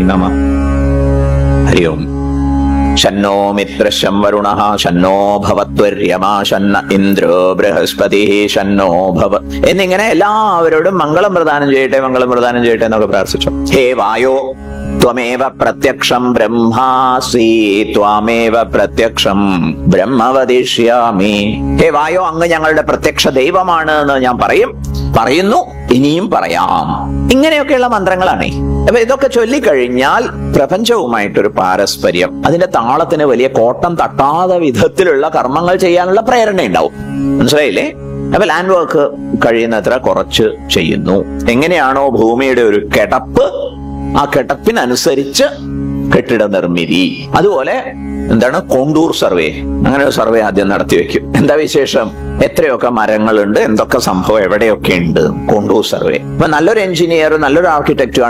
നമ ഹരി ഓം ശന്നോ മിത്രശം വരുണ ശന്നോ ഭവത്വര്യമാ ശന്ന ഇന്ദ്രോ ബൃഹസ്പതി ശന്നോ ഭവ എന്നിങ്ങനെ എല്ലാവരോടും മംഗളം പ്രദാനം ചെയ്യട്ടെ മംഗളം പ്രദാനം ചെയ്യട്ടെ എന്നൊക്കെ പ്രാർത്ഥിച്ചു ഹേ വായോ ത്വമേവ പ്രത്യക്ഷം ബ്രഹ്മാസി ത്വാമേവ പ്രത്യക്ഷം ബ്രഹ്മ വദിഷ്യാമി ഹേ വായോ അങ്ങ് ഞങ്ങളുടെ പ്രത്യക്ഷ ദൈവമാണ് എന്ന് ഞാൻ പറയും പറയുന്നു ഇനിയും പറയാം ഇങ്ങനെയൊക്കെയുള്ള മന്ത്രങ്ങളാണ് അപ്പൊ ഇതൊക്കെ ചൊല്ലിക്കഴിഞ്ഞാൽ പ്രപഞ്ചവുമായിട്ടൊരു പാരസ്പര്യം അതിന്റെ താളത്തിന് വലിയ കോട്ടം തട്ടാത്ത വിധത്തിലുള്ള കർമ്മങ്ങൾ ചെയ്യാനുള്ള പ്രേരണ ഉണ്ടാവും മനസ്സിലായില്ലേ അപ്പൊ ലാൻഡ് വർക്ക് കഴിയുന്നത്ര കുറച്ച് ചെയ്യുന്നു എങ്ങനെയാണോ ഭൂമിയുടെ ഒരു കിടപ്പ് ആ കിടപ്പിനനുസരിച്ച് കെട്ടിട നിർമ്മിതി അതുപോലെ എന്താണ് കോണ്ടൂർ സർവേ അങ്ങനെ ഒരു സർവേ ആദ്യം നടത്തി വെക്കും എന്താ വിശേഷം എത്രയൊക്കെ മരങ്ങളുണ്ട് എന്തൊക്കെ സംഭവം എവിടെയൊക്കെ ഉണ്ട് കോണ്ടൂർ സർവേ അപ്പൊ നല്ലൊരു എഞ്ചിനീയർ നല്ലൊരു ആർക്കിടെക്റ്റ്